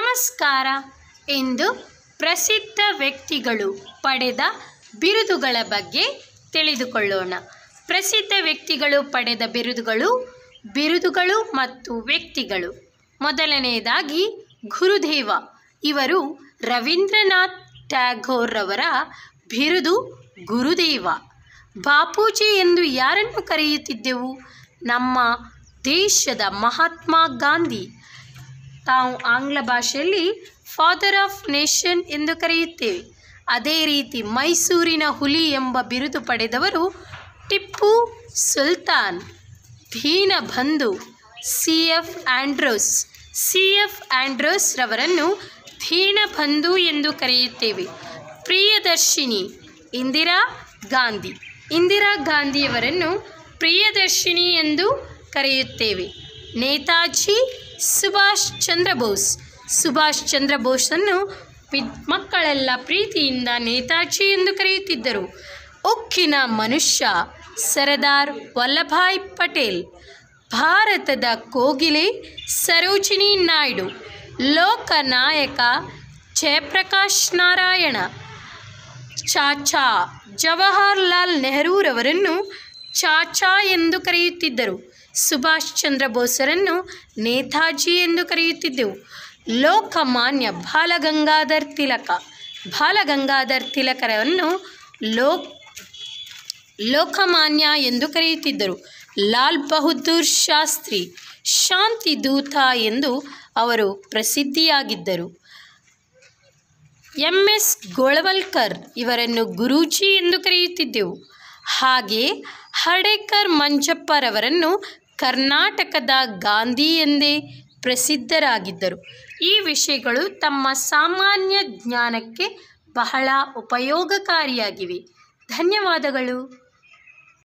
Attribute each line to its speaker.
Speaker 1: ನಮಸ್ಕಾರ ಇಂದು ಪ್ರಸಿದ್ಧ ವ್ಯಕ್ತಿಗಳು ಪಡೆದ ಬಿರುದುಗಳ ಬಗ್ಗೆ ತಿಳಿದುಕೊಳ್ಳೋಣ ಪ್ರಸಿದ್ಧ ವ್ಯಕ್ತಿಗಳು ಪಡೆದ ಬಿರುದುಗಳು ಬಿರುದುಗಳು ಮತ್ತು ವ್ಯಕ್ತಿಗಳು ಮೊದಲನೆಯದಾಗಿ ಗುರುದೇವ ಇವರು ರವೀಂದ್ರನಾಥ್ ಟ್ಯಾಗೋರ್ ರವರ ಬಿರುದು ಗುರುದೇವ ಬಾಪೂಜಿ ಎಂದು ಯಾರನ್ನು ಕರೆಯುತ್ತಿದ್ದೆವು ನಮ್ಮ ದೇಶದ ಮಹಾತ್ಮ ಗಾಂಧಿ ತಾವು ಆಂಗ್ಲ ಭಾಷೆಯಲ್ಲಿ ಫಾದರ್ ಆಫ್ ನೇಷನ್ ಎಂದು ಕರೆಯುತ್ತೇವೆ ಅದೇ ರೀತಿ ಮೈಸೂರಿನ ಹುಲಿ ಎಂಬ ಬಿರುದು ಪಡೆದವರು Tippu Sultan Deenabandhu C F Andrews C F Andrews ರವರನ್ನು ದೀನಬಂಧು ಎಂದು ಕರೆಯುತ್ತೇವೆ ಪ್ರಿಯದರ್ಶಿನಿ ಇಂದಿರಾ ಗಾಂಧಿ ಇಂದಿರಾ ಗಾಂಧಿಯವರನ್ನು ಪ್ರಿಯದರ್ಶಿನಿ ಎಂದು ಕರೆಯುತ್ತೇವೆ ನೇತಾಜಿ ಸುಭಾಷ್ ಚಂದ್ರ ಬೋಸ್ ಸುಭಾಷ್ ಚಂದ್ರ ಬೋಸನ್ನು ವಿದ್ ಮಕ್ಕಳೆಲ್ಲ ಪ್ರೀತಿಯಿಂದ ನೇತಾಜಿ ಎಂದು ಕರೆಯುತ್ತಿದ್ದರು ಉಕ್ಕಿನ ಮನುಷ್ಯ ಸರದಾರ್ ವಲ್ಲಭಾಯ್ ಪಟೇಲ್ ಭಾರತದ ಕೋಗಿಲೆ ಸರೋಜಿನಿ ನಾಯ್ಡು ಲೋಕನಾಯಕ ಜಯಪ್ರಕಾಶ್ ನಾರಾಯಣ ಚಾಚಾ ಜವಾಹರ್ಲಾಲ್ ನೆಹರೂರವರನ್ನು ಚಾಚಾ ಎಂದು ಕರೆಯುತ್ತಿದ್ದರು ಸುಭಾಷ್ ಚಂದ್ರ ಬೋಸರನ್ನು ನೇತಾಜಿ ಎಂದು ಕರೆಯುತ್ತಿದ್ದೆವು ಲೋಕಮಾನ್ಯ ಬಾಲಗಂಗಾಧರ್ ತಿಲಕ ಬಾಲಗಂಗಾಧರ್ ತಿಲಕರನ್ನು ಲೋಕ್ ಲೋಕಮಾನ್ಯ ಎಂದು ಕರೆಯುತ್ತಿದ್ದರು ಲಾಲ್ ಬಹದ್ದೂರ್ ಶಾಸ್ತ್ರಿ ಶಾಂತಿ ದೂತ ಎಂದು ಅವರು ಪ್ರಸಿದ್ಧಿಯಾಗಿದ್ದರು ಎಂ ಎಸ್ ಗೋಳವಲ್ಕರ್ ಇವರನ್ನು ಗುರೂಜಿ ಎಂದು ಕರೆಯುತ್ತಿದ್ದೆವು ಹಾಗೆ ಹಡೇಕರ್ ಮಂಜಪ್ಪರವರನ್ನು ಕರ್ನಾಟಕದ ಗಾಂಧಿ ಎಂದೇ ಪ್ರಸಿದ್ಧರಾಗಿದ್ದರು ಈ ವಿಷಯಗಳು ತಮ್ಮ ಸಾಮಾನ್ಯ ಜ್ಞಾನಕ್ಕೆ ಬಹಳ ಉಪಯೋಗಕಾರಿಯಾಗಿವೆ ಧನ್ಯವಾದಗಳು